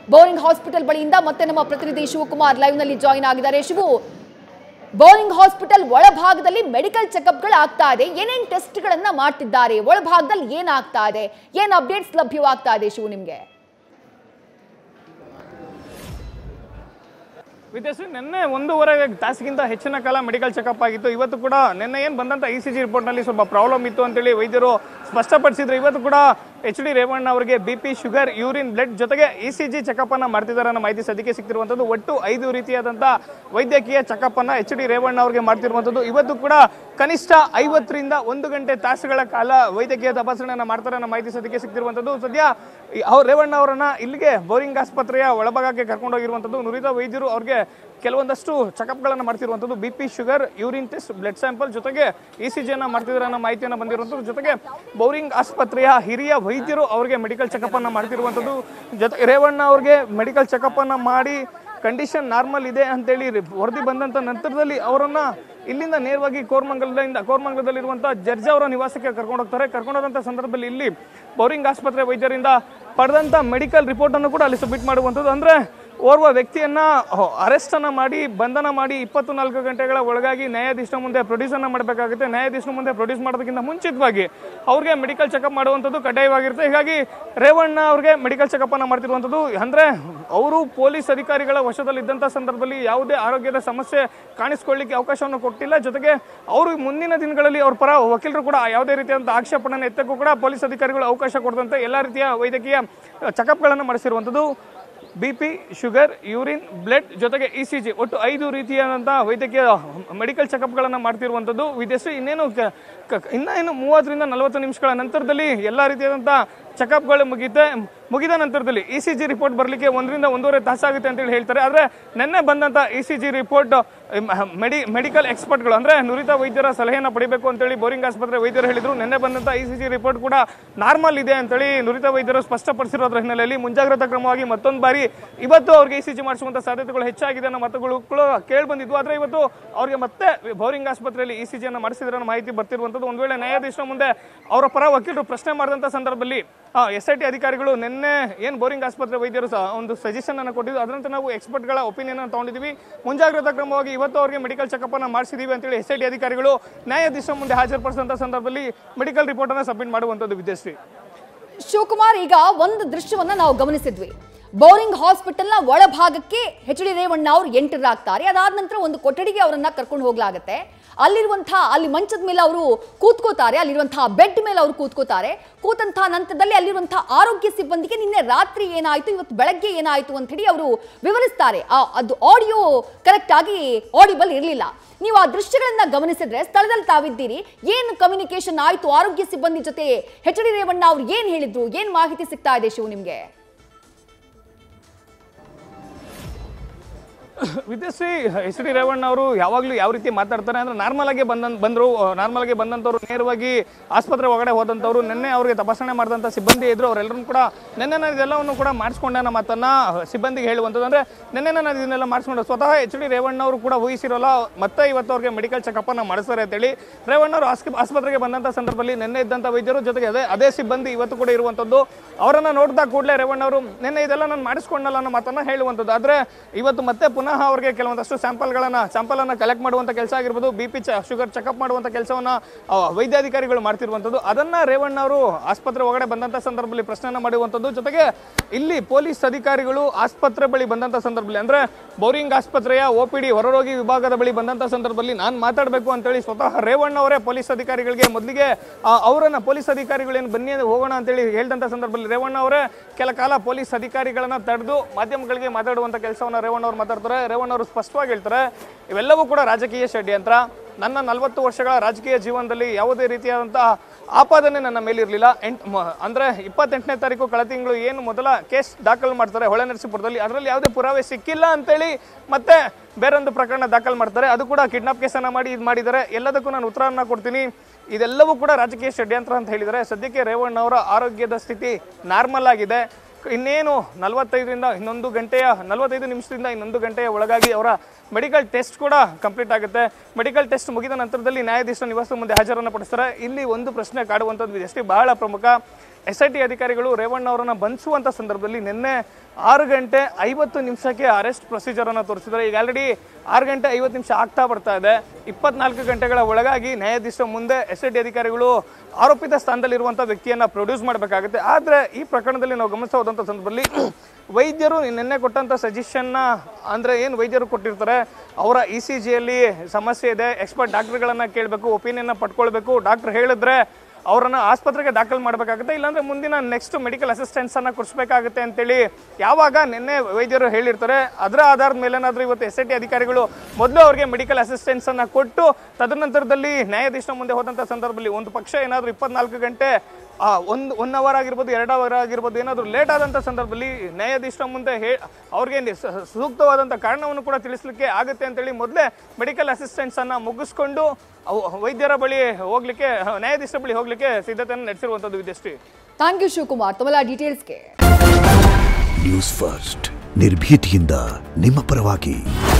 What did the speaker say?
boring hospital ಬಳಿಯಿಂದ ಮತ್ತೆ ನಮ್ಮ ಪ್ರತಿನಿಧಿ ಶಿವಕುಮಾರ್ ಲೈವ್ ನಲ್ಲಿ ಜಾಯಿನ್ ಆಗಿದ್ದಾರೆ ಶಿವು ಬೋರಿಂಗ್ ಹಾಸ್ಪಿಟಲ್ ಒಳಭಾಗದಲ್ಲಿ ಮೆಡಿಕಲ್ ಚೆಕಪ್ಗಳು ಆಗ್ತಾ ಇದೆ ಏನೇನ್ ಟೆಸ್ಟ್ಗಳನ್ನ ಮಾಡ್ತಿದ್ದಾರೆ ಒಳಭಾಗದಲ್ಲಿ ಏನಾಗ್ತಾ ಇದೆ ಏನ್ ಅಪ್ಡೇಟ್ಸ್ ಲಭ್ಯವಾಗ್ತಾ ಇದೆ ಶಿವು ನಿಮ್ಗೆ ವಿದ್ಯಾಶ್ರೀ ನಿನ್ನೆ ಒಂದೂವರೆ ತಾಸಿಗಿಂತ ಹೆಚ್ಚಿನ ಕಾಲ ಮೆಡಿಕಲ್ ಚೆಕಪ್ ಆಗಿತ್ತು ಇವತ್ತು ಕೂಡ ನಿನ್ನೆ ಏನು ಬಂದಂತ ಇ ಸಿ ಜಿ ರಿಪೋರ್ಟ್ನಲ್ಲಿ ಸ್ವಲ್ಪ ಪ್ರಾಬ್ಲಮ್ ಇತ್ತು ಅಂತೇಳಿ ವೈದ್ಯರು ಸ್ಪಷ್ಟಪಡಿಸಿದ್ರು ಇವತ್ತು ಕೂಡ ಎಚ್ ಡಿ ರೇವಣ್ಣ ಅವರಿಗೆ B P sugar urine blood ಜೊತೆಗೆ ಇ ಸಿ ಜಿ ಚೆಕಪ್ ಅನ್ನ ಮಾಡ್ತಿದ್ದಾರೆ ಅನ್ನೋ ಮಾಹಿತಿ ಸದ್ಯಕ್ಕೆ ಸಿಗ್ತಿರುವಂಥದ್ದು ಒಟ್ಟು ಐದು ರೀತಿಯಾದಂಥ ವೈದ್ಯಕೀಯ ಚೆಕಪ್ ಅನ್ನ ಎಚ್ ಡಿ ರೇವಣ್ಣ ಅವರಿಗೆ ಮಾಡ್ತಿರುವಂಥದ್ದು ಇವತ್ತು ಕೂಡ ಕನಿಷ್ಠ ಐವತ್ತರಿಂದ ಒಂದು ಗಂಟೆ ತಾಸುಗಳ ಕಾಲ ವೈದ್ಯಕೀಯ ತಪಾಸಣೆಯನ್ನ ಮಾಡ್ತಾರೆ ಅನ್ನೋ ಮಾಹಿತಿ ಸದ್ಯಕ್ಕೆ ಸಿಗ್ತಿರುವಂಥದ್ದು ಸದ್ಯ ಈ ಅವ್ರು ರೇವಣ್ಣ ಅವರನ್ನ ಇಲ್ಲಿಗೆ ಬೋರಿಂಗ್ ಆಸ್ಪತ್ರೆಯ ಒಳಭಾಗಕ್ಕೆ ಕರ್ಕೊಂಡೋಗಿರುವಂಥದ್ದು ನುರಿತ ವೈದ್ಯರು ಅವ್ರಿಗೆ ಕೆಲವೊಂದಷ್ಟು ಚೆಕಪ್ಗಳನ್ನು ಮಾಡ್ತಿರುವಂಥದ್ದು B P sugar urine test blood sample ಜೊತೆಗೆ ಇ ಸಿ ಜಿಯನ್ನು ಮಾಡ್ತಿದ್ದಾರೆ ಅನ್ನೋ ಮಾಹಿತಿಯನ್ನು ಬಂದಿರುವಂಥದ್ದು ಜೊತೆಗೆ ಬೋರಿಂಗ್ ಆಸ್ಪತ್ರೆಯ ಹಿರಿಯ ವೈದ್ಯರು ಅವರಿಗೆ ಮೆಡಿಕಲ್ ಚೆಕಪ್ ಅನ್ನ ಮಾಡ್ತಿರುವಂಥದ್ದು ಜೊತೆ ರೇವಣ್ಣ ಅವ್ರಿಗೆ ಮೆಡಿಕಲ್ ಚೆಕಪ್ ಅನ್ನ ಮಾಡಿ ಕಂಡೀಷನ್ ನಾರ್ಮಲ್ ಇದೆ ಅಂತೇಳಿ ರಿ- ವರದಿ ಬಂದಂತ ನಂತರದಲ್ಲಿ ಅವರನ್ನ ಇಲ್ಲಿಂದ ನೇರವಾಗಿ ಕೋರ್ಮಂಗಲದಿಂದ ಕೋರ್ಮಂಗಲದಲ್ಲಿರುವಂತಹ ಜರ್ಜಾ ಅವರ ನಿವಾಸಕ್ಕೆ ಕರ್ಕೊಂಡು ಹೋಗ್ತಾರೆ ಕರ್ಕೊಂಡು ಹೋದಂಥ ಸಂದರ್ಭದಲ್ಲಿ ಇಲ್ಲಿ ಬೌರಿಂಗ್ ಆಸ್ಪತ್ರೆ ವೈದ್ಯರಿಂದ ಪಡೆದಂತ ಮೆಡಿಕಲ್ ರಿಪೋರ್ಟ್ ಅನ್ನು ಕೂಡ ಅಲ್ಲಿ ಸಬ್ಮಿಟ್ ಮಾಡುವಂಥದ್ದು ಅಂದ್ರೆ ಓರ್ವ ವ್ಯಕ್ತಿಯನ್ನ ಅರೆಸ್ಟ್ ಅನ್ನ ಮಾಡಿ ಬಂಧನ ಮಾಡಿ ಇಪ್ಪತ್ತು ನಾಲ್ಕು ಗಂಟೆಗಳ ಒಳಗಾಗಿ ನ್ಯಾಯಾಧೀಶನ ಮುಂದೆ ಪ್ರೊಡ್ಯೂಸ್ ಅನ್ನ ಮಾಡಬೇಕಾಗುತ್ತೆ ನ್ಯಾಯಾಧೀಶನ ಮುಂದೆ ಪ್ರೊಡ್ಯೂಸ್ ಮಾಡೋದಕ್ಕಿಂತ ಮುಂಚಿತವಾಗಿ ಅವ್ರಿಗೆ ಮೆಡಿಕಲ್ ಚೆಕಪ್ ಮಾಡುವಂಥದ್ದು ಕಡ್ಡಾಯವಾಗಿರುತ್ತೆ ಹೀಗಾಗಿ ರೇವಣ್ಣ ಅವ್ರಿಗೆ ಮೆಡಿಕಲ್ ಚೆಕಪ್ ಅನ್ನ ಮಾಡ್ತಿರುವಂಥದ್ದು ಅಂದ್ರೆ ಅವರು ಪೊಲೀಸ್ ಅಧಿಕಾರಿಗಳ ವಶದಲ್ಲಿದ್ದಂಥ ಸಂದರ್ಭದಲ್ಲಿ ಯಾವುದೇ ಆರೋಗ್ಯದ ಸಮಸ್ಯೆ ಕಾಣಿಸ್ಕೊಳ್ಳಿಕ್ಕೆ ಅವಕಾಶವನ್ನು ಕೊಟ್ಟಿಲ್ಲ ಜೊತೆಗೆ ಅವರು ಮುಂದಿನ ದಿನಗಳಲ್ಲಿ ಅವ್ರ ಪರ ವಕೀಲರು ಕೂಡ ಯಾವುದೇ ರೀತಿಯಾದಂಥ ಆಕ್ಷೇಪಣೆಯನ್ನು ಎತ್ತಕ್ಕೂ ಕೂಡ ಪೊಲೀಸ್ ಅಧಿಕಾರಿಗಳು ಅವಕಾಶ ಕೊಡದಂತೆ ಎಲ್ಲ ರೀತಿಯ ವೈದ್ಯಕೀಯ ಚೆಕಪ್ಗಳನ್ನು ಮಾಡಿಸಿರುವಂಥದ್ದು B P sugar urine blood ಜೊತೆಗೆ ಇ ಸಿ ಜಿ ಒಟ್ಟು ಐದು ರೀತಿಯಾದಂಥ ವೈದ್ಯಕೀಯ ಮೆಡಿಕಲ್ ಚೆಕಪ್ಗಳನ್ನು ಮಾಡ್ತಿರುವಂಥದ್ದು ವಿದೇಶಿ ಇನ್ನೇನು ಕ- ಕ- ಇನ್ನ ಏನು ಮೂವತ್ತರಿಂದ ನಲವತ್ತು ನಿಮಿಷಗಳ ನಂತರದಲ್ಲಿ ಎಲ್ಲ ರೀತಿಯಾದಂಥ ಚೆಕಪ್ಗಳು ಮುಗಿತೆ ಮುಗಿದ ನಂತರದಲ್ಲಿ ಇ ಸಿ ಜಿ ರಿಪೋರ್ಟ್ ಬರಲಿಕ್ಕೆ ಒಂದರಿಂದ ಒಂದೂವರೆ ತಾಸಾಗುತ್ತೆ ಅಂತೇಳಿ ಹೇಳ್ತಾರೆ ಆದರೆ ನಿನ್ನೆ ಬಂದಂಥ E C G report medi medical ಎಕ್ಸ್ಪರ್ಟ್ಗಳು ಅಂದರೆ ನುರಿತ ವೈದ್ಯರ ಸಲಹೆಯನ್ನು ಪಡಿಬೇಕು ಅಂತೇಳಿ ಬೋರಿಂಗ್ ಆಸ್ಪತ್ರೆ ವೈದ್ಯರು ಹೇಳಿದ್ರು ನಿನ್ನೆ ಬಂದಂಥ ಇ ಸಿ ಜಿ ರಿಪೋರ್ಟ್ ಕೂಡ ನಾರ್ಮಲ್ ಇದೆ ಅಂತೇಳಿ ನುರಿತ ವೈದ್ಯರು ಸ್ಪಷ್ಟಪಡಿಸಿರೋದ್ರ ಹಿನ್ನೆಲೆಯಲ್ಲಿ ಮುಂಜಾಗ್ರತಾ ಕ್ರಮವಾಗಿ ಮತ್ತೊಂದು ಬಾರಿ ಇವತ್ತು ಅವ್ರಿಗೆ ಇ ಸಿ ಜಿ ಮಾಡಿಸುವಂಥ ಸಾಧ್ಯತೆಗಳು ಹೆಚ್ಚಾಗಿದೆ ಅನ್ನೋ ಮತಗಳು ಕೇಳಿ ಬಂದಿದ್ವು ಆದರೆ ಇವತ್ತು ಅವ್ರಿಗೆ ಮತ್ತೆ ಬೋರಿಂಗ್ ಆಸ್ಪತ್ರೆಯಲ್ಲಿ ಇ ಸಿ ಜಿಯನ್ನು ಮಾಡಿಸಿದ್ರೆ ಅನ್ನೋ ಮಾಹಿತಿ ಬರ್ತಿರುವಂಥದ್ದು ಒಂದು ವೇಳೆ ನ್ಯಾಯಾಧೀಶರ ಮುಂದೆ ಅವರ ಪರ ವಕೀಲರು ಪ್ರಶ್ನೆ ಮಾಡಿದಂಥ ಸಂದರ್ಭದಲ್ಲಿ ಎಸ್ ಐ ಟಿ ಅಧಿಕಾರಿಗಳು ನಿನ್ನೆ ಏನು ಬೋರಿಂಗ್ ಆಸ್ಪತ್ರೆ ವೈದ್ಯರು ಸಹ ಒಂದು ಸಜೆಷನ್ ಅನ್ನು ಕೊಟ್ಟಿದ್ದು ಅದರಂತೆ ನಾವು ಎಕ್ಸ್ಪರ್ಟ್ಗಳ ಒಪಿನಿಯನ್ ಅನ್ನು ತಗೊಂಡಿದ್ದೀವಿ ಮುಂಜಾಗ್ರತಾ ಕ್ರಮವಾಗಿ ಇವತ್ತು ಅವರಿಗೆ ಮೆಡಿಕಲ್ ಚೆಕಪ್ ಅನ್ನು ಮಾಡಿಸಿದೀವಿ ಅಂತೇಳಿ ಎಸ್ ಐ ಟಿ ಅಧಿಕಾರಿಗಳು ನ್ಯಾಯಾಧೀಶರ ಮುಂದೆ ಹಾಜರುಪಡಿಸಿದಂಥ ಸಂದರ್ಭದಲ್ಲಿ ಮೆಡಿಕಲ್ ರಿಪೋರ್ಟ್ ಅನ್ನು ಸಬ್ಮಿಟ್ ಮಾಡುವಂಥದ್ದು ವಿದ್ಯಾಶ್ರೀ ಶಿವಕುಮಾರ್ ಈಗ ಒಂದು ದೃಶ್ಯವನ್ನ ನಾವು ಗಮನಿಸಿದ್ವಿ ಬೋರಿಂಗ್ ಹಾಸ್ಪಿಟಲ್ನ ಒಳಭಾಗಕ್ಕೆ ಎಚ್ ಡಿ ರೇವಣ್ಣ ಅವರು ಎಂಟರ್ ಆಗ್ತಾರೆ ಅದಾದ ನಂತರ ಒಂದು ಕೊಠಡಿಗೆ ಅವರನ್ನ ಕರ್ಕೊಂಡು ಹೋಗ್ಲಾಗತ್ತೆ ಅಲ್ಲಿರುವಂತಹ ಅಲ್ಲಿ ಮಂಚದ ಮೇಲೆ ಅವರು ಕೂತ್ಕೋತಾರೆ ಅಲ್ಲಿರುವಂತಹ ಬೆಡ್ ಮೇಲೆ ಅವರು ಕೂತ್ಕೋತಾರೆ ಕೂತಂತಹ ನಂತರದಲ್ಲಿ ಅಲ್ಲಿರುವಂತಹ ಆರೋಗ್ಯ ಸಿಬ್ಬಂದಿಗೆ ನಿನ್ನೆ ರಾತ್ರಿ ಏನಾಯ್ತು ಇವತ್ತು ಬೆಳಗ್ಗೆ ಏನಾಯ್ತು ಅಂತ ಹೇಳಿ ಅವರು ವಿವರಿಸ್ತಾರೆ ಆ ಅದು ಆಡಿಯೋ ಕರೆಕ್ಟ್ ಆಗಿ ಆಡಿಬಲ್ ಇರಲಿಲ್ಲ ನೀವು ಆ ದೃಶ್ಯಗಳನ್ನ ಗಮನಿಸಿದ್ರೆ ಸ್ಥಳದಲ್ಲಿ ತಾವಿದ್ದೀರಿ ಏನು ಕಮ್ಯುನಿಕೇಶನ್ ಆಯ್ತು ಆರೋಗ್ಯ ಸಿಬ್ಬಂದಿ ಜೊತೆ ಎಚ್ ಡಿ ರೇವಣ್ಣ ಅವ್ರು ಏನ್ ಹೇಳಿದ್ರು ಏನ್ ಮಾಹಿತಿ ಸಿಗ್ತಾ ಇದೆ ಶಿವ್ ನಿಮ್ಗೆ ವಿದ್ಯಾಶ್ರೀ ಎಚ್ ಡಿ ರೇವಣ್ಣ ಅವರು ಯಾವಾಗಲೂ ಯಾವ ರೀತಿ ಮಾತಾಡ್ತಾರೆ ಅಂದ್ರೆ ನಾರ್ಮಲ್ ಆಗಿ ಬಂದ ಬಂದರು ನಾರ್ಮಲ್ ಆಗಿ ಬಂದಂಥವ್ರು ನೇರವಾಗಿ ಆಸ್ಪತ್ರೆ ಒಳಗಡೆ ಹೋದಂಥವ್ರು ನಿನ್ನೆ ಅವರಿಗೆ ತಪಾಸಣೆ ಮಾಡಿದಂಥ ಸಿಬ್ಬಂದಿ ಇದ್ರು ಅವರೆಲ್ಲರೂ ಕೂಡ ನಿನ್ನೆ ನಾನು ಇದೆಲ್ಲವನ್ನು ಕೂಡ ಮಾಡಿಸ್ಕೊಂಡೆ ಅನ್ನೋ ಮಾತನ್ನ ಸಿಬ್ಬಂದಿಗೆ ಹೇಳುವಂಥದ್ದು ಅಂದ್ರೆ ನಿನ್ನೆ ನಾನು ಇದನ್ನೆಲ್ಲ ಮಾಡಿಸ್ಕೊಂಡೆ ಸ್ವತಃ ಎಚ್ ಡಿ ರೇವಣ್ಣ ಅವರು ಕೂಡ ಊಹಿಸಿರೋಲ್ಲ ಮತ್ತೆ ಇವತ್ತು ಅವ್ರಿಗೆ ಮೆಡಿಕಲ್ ಚೆಕಪ್ ಅನ್ನ ಮಾಡಿಸ್ತಾರೆ ಅಂತೇಳಿ ರೇವಣ್ಣ ಅವರು ಆಸ್ಕ- ಆಸ್ಪತ್ರೆಗೆ ಬಂದಂಥ ಸಂದರ್ಭದಲ್ಲಿ ನಿನ್ನೆ ಇದ್ದಂಥ ವೈದ್ಯರು ಜೊತೆಗೆ ಅದೇ ಅದೇ ಸಿಬ್ಬಂದಿ ಇವತ್ತು ಕೂಡ ಇರುವಂಥದ್ದು ಅವರನ್ನ ನೋಡಿದ ಕೂಡಲೇ ರೇವಣ್ಣ ಅವರು ನಿನ್ನೆ ಇದೆಲ್ಲ ನಾನು ಮಾಡಿಸ್ಕೊಂಡಲ್ಲ ಅನ್ನೋ ಮಾತನ್ನ ಹೇಳುವಂಥದ್ದು ಆದ್ರೆ ಇವತ್ತು ಮತ್ತೆ ಪುನಃ ಅವರಿಗೆ ಕೆಲವೊಂದಷ್ಟು ಸ್ಯಾಂಪಲ್ಗಳನ್ನ ಸ್ಯಾಂಪಲ್ ಅನ್ನ ಕಲೆಕ್ಟ್ ಮಾಡುವಂತ ಕೆಲಸ ಆಗಿರ್ಬೋದು ಬಿ ಪಿ ಶುಗರ್ ಚೆಕಪ್ ಮಾಡುವಂತ ಕೆಲಸವನ್ನ ಆ, ವೈದ್ಯಾಧಿಕಾರಿಗಳು ಮಾಡ್ತಿರುವಂಥದ್ದು ಅದನ್ನ ರೇವಣ್ಣ ಅವರು ಆಸ್ಪತ್ರೆ ಒಳಗಡೆ ಬಂದಂತ ಸಂದರ್ಭದಲ್ಲಿ ಪ್ರಶ್ನೆಯನ್ನ ಮಾಡುವಂಥದ್ದು ಜೊತೆಗೆ ಇಲ್ಲಿ ಪೊಲೀಸ್ ಅಧಿಕಾರಿಗಳು ಆಸ್ಪತ್ರೆ ಬಳಿ ಬಂದಂತ ಸಂದರ್ಭದಲ್ಲಿ ಅಂದ್ರೆ ಬೋರಿಂಗ್ ಆಸ್ಪತ್ರೆಯ ಒ ಪಿ ಡಿ ಹೊರರೋಗಿ ವಿಭಾಗದ ಬಳಿ ಬಂದಂತ ಸಂದರ್ಭದಲ್ಲಿ ನಾನು ಮಾತಾಡಬೇಕು ಅಂತೇಳಿ ಸ್ವತಃ ರೇವಣ್ಣ ಅವರೇ ಪೊಲೀಸ್ ಅಧಿಕಾರಿಗಳಿಗೆ ಮೊದಲಿಗೆ ಅವರನ್ನ ಪೊಲೀಸ್ ಅಧಿಕಾರಿಗಳು ಏನು ಬನ್ನಿ ಹೋಗೋಣ ಅಂತೇಳಿ ಹೇಳಿದಂತ ಸಂದರ್ಭದಲ್ಲಿ ರೇವಣ್ಣ ಅವರೇ ಕೆಲ ಕಾಲ ಪೊಲೀಸ್ ಅಧಿಕಾರಿಗಳನ್ನ ತಡೆದು ಮಾಧ್ಯಮಗಳಿಗೆ ಮಾತಾಡುವಂತ ಕೆಲಸವನ್ನ ರೇವಣ್ಣ ಅವರು ಮಾತಾಡ್ತಾರೆ ರೇವಣ್ಣ ಅವರು ಸ್ಪಷ್ಟವಾಗಿ ಹೇಳ್ತಾರೆ ಇವೆಲ್ಲವೂ ಕೂಡ ರಾಜಕೀಯ ಷಡ್ಯಂತ್ರ ನನ್ನ ನಲವತ್ತು ವರ್ಷಗಳ ರಾಜಕೀಯ ಜೀವನದಲ್ಲಿ ಯಾವುದೇ ರೀತಿಯಾದಂತಹ ಆಪಾದನೆ ನನ್ನ ಮೇಲಿರಲಿಲ್ಲ ಎಂಟ್ ಮ- ಅಂದ್ರೆ ಇಪ್ಪತ್ತೆಂಟನೇ ತಾರೀಕು ಕಳೆದ ತಿಂಗಳು ಏನು ಮೊದಲ ಕೇಸ್ ದಾಖಲು ಮಾಡ್ತಾರೆ ಹೊಳೆ ನರಸೀಪುರದಲ್ಲಿ ಅದರಲ್ಲಿ ಯಾವುದೇ ಪುರಾವೆ ಸಿಕ್ಕಿಲ್ಲ ಅಂತೇಳಿ ಮತ್ತೆ ಬೇರೊಂದು ಪ್ರಕರಣ ದಾಖಲು ಮಾಡ್ತಾರೆ ಅದು ಕೂಡ ಕಿಡ್ನಾಪ್ ಕೇಸನ್ನ ಮಾಡಿ ಇದು ಮಾಡಿದ್ದಾರೆ ಎಲ್ಲದಕ್ಕೂ ನಾನು ಉತ್ತರವನ್ನ ಕೊಡ್ತೀನಿ ಇದೆಲ್ಲವೂ ಕೂಡ ರಾಜಕೀಯ ಷಡ್ಯಂತ್ರ ಅಂತ ಹೇಳಿದ್ದಾರೆ ಸದ್ಯಕ್ಕೆ ರೇವಣ್ಣ ಅವರ ಆರೋಗ್ಯದ ಸ್ಥಿತಿ ನಾರ್ಮಲ್ ಆಗಿದೆ ಇನ್ನೇನು ನಲವತ್ತೈದರಿಂದ ಇನ್ನೊಂದು ಗಂಟೆಯ ನಲವತ್ತೈದು ನಿಮಿಷದಿಂದ ಇನ್ನೊಂದು ಗಂಟೆಯ ಒಳಗಾಗಿ ಅವರ ಮೆಡಿಕಲ್ ಟೆಸ್ಟ್ ಕೂಡ ಕಂಪ್ಲೀಟ್ ಆಗುತ್ತೆ ಮೆಡಿಕಲ್ ಟೆಸ್ಟ್ ಮುಗಿದ ನಂತರದಲ್ಲಿ ನ್ಯಾಯಾಧೀಶರ ನಿವಾಸದ ಮುಂದೆ ಹಾಜರನ್ನು ಪಡಿಸ್ತಾರೆ ಇಲ್ಲಿ ಒಂದು ಪ್ರಶ್ನೆ ಕಾಡುವಂಥದ್ದು ಎಷ್ಟೇ ಬಹಳ ಪ್ರಮುಖ ಎಸ್ ಐ ಟಿ ಅಧಿಕಾರಿಗಳು ರೇವಣ್ಣ ಅವರನ್ನ ಬಂಧಿಸುವಂತ ಸಂದರ್ಭದಲ್ಲಿ ನಿನ್ನೆ ಆರು ಗಂಟೆ ಐವತ್ತು ನಿಮಿಷಕ್ಕೆ ಅರೆಸ್ಟ್ ಪ್ರೊಸೀಜರ್ ಅನ್ನು ತೋರಿಸಿದ್ದಾರೆ ಈಗ ಆಲ್ರೆಡಿ ಆರು ಗಂಟೆ ಐವತ್ತು ನಿಮಿಷ ಆಗ್ತಾ ಬರ್ತಾ ಇದೆ ಇಪ್ಪತ್ನಾಲ್ಕು ಗಂಟೆಗಳ ಒಳಗಾಗಿ ನ್ಯಾಯಾಧೀಶರ ಮುಂದೆ ಎಸ್ ಐ ಟಿ ಅಧಿಕಾರಿಗಳು ಆರೋಪಿತ ಸ್ಥಾನದಲ್ಲಿರುವಂಥ ವ್ಯಕ್ತಿಯನ್ನ ಪ್ರೊಡ್ಯೂಸ್ ಮಾಡಬೇಕಾಗುತ್ತೆ ಆದರೆ ಈ ಪ್ರಕರಣದಲ್ಲಿ ನಾವು ಗಮನಿಸ್ತಾ ಹೋದಂಥ ಸಂದರ್ಭದಲ್ಲಿ ವೈದ್ಯರು ನಿನ್ನೆ ಕೊಟ್ಟಂಥ ಸಜೆಷನ್ನ ಅಂದರೆ ಏನು ವೈದ್ಯರು ಕೊಟ್ಟಿರ್ತಾರೆ ಅವರ ಇ ಸಿ ಜಿಯಲ್ಲಿ ಸಮಸ್ಯೆ ಇದೆ ಎಕ್ಸ್ಪರ್ಟ್ ಡಾಕ್ಟರ್ಗಳನ್ನು ಕೇಳಬೇಕು ಒಪಿನಿಯನ್ನ ಪಡ್ಕೊಳ್ಬೇಕು ಡಾಕ್ಟರ್ ಹೇಳಿದ್ರೆ ಅವರನ್ನ ಆಸ್ಪತ್ರೆಗೆ ದಾಖಲು ಮಾಡಬೇಕಾಗುತ್ತೆ ಇಲ್ಲಾಂದ್ರೆ ಮುಂದಿನ ನೆಕ್ಸ್ಟ್ ಮೆಡಿಕಲ್ ಅಸಿಸ್ಟೆನ್ಸ್ ಅನ್ನ ಕೊಡಿಸ್ಬೇಕಾಗುತ್ತೆ ಅಂತೇಳಿ ಯಾವಾಗ ನಿನ್ನೆ ವೈದ್ಯರು ಹೇಳಿರ್ತಾರೆ ಅದರ ಆಧಾರದ ಮೇಲೆ ಏನಾದರೂ ಇವತ್ತು ಎಸ್ ಐ ಟಿ ಅಧಿಕಾರಿಗಳು ಮೊದಲು ಅವರಿಗೆ ಮೆಡಿಕಲ್ ಅಸಿಸ್ಟೆನ್ಸ್ ಅನ್ನ ಕೊಟ್ಟು ತದನಂತರದಲ್ಲಿ ನ್ಯಾಯಾಧೀಶನ ಮುಂದೆ ಹೋದಂಥ ಸಂದರ್ಭದಲ್ಲಿ ಒಂದು ಪಕ್ಷ ಏನಾದರೂ ಇಪ್ಪತ್ನಾಲ್ಕು ಗಂಟೆ ಆ, ಒಂದು ಒನ್ ಅವರ್ ಆಗಿರ್ಬೋದು ಎರಡು ಅವರ್ ಆಗಿರ್ಬೋದು ಏನಾದರೂ ಲೇಟ್ ಆದಂಥ ಸಂದರ್ಭದಲ್ಲಿ ನ್ಯಾಯಾಧೀಶರ ಮುಂದೆ ಹೇ ಅವ್ರಿಗೆ ನಿ- ಸ- ಸೂಕ್ತವಾದಂಥ ಕಾರಣವನ್ನು ಕೂಡ ತಿಳಿಸ್ಲಿಕ್ಕೆ ಆಗುತ್ತೆ ಅಂತೇಳಿ ಮೊದಲೇ ಮೆಡಿಕಲ್ ಅಸಿಸ್ಟೆನ್ಸ್ ಅನ್ನ ಮುಗಿಸ್ಕೊಂಡು ಅವು ವೈದ್ಯರ ಬಳಿ ಹೋಗ್ಲಿಕ್ಕೆ ನ್ಯಾಯಾಧೀಶರ ಬಳಿ ಹೋಗ್ಲಿಕ್ಕೆ ಸಿದ್ಧತೆಯನ್ನು ನಡೆಸಿರುವಂಥದ್ದು ವಿದ್ಯಶ್ರೀ ಥ್ಯಾಂಕ್ ಯು ಶಿವಕುಮಾರ್ ತಮ್ಮೆಲ್ಲ ಡೀಟೇಲ್ಸ್ಗೆ ನ್ಯೂಸ್ ಫಸ್ಟ್ ನಿರ್ಭೀತಿಯಿಂದ ನಿಮ್ಮ ಪರವಾಗಿ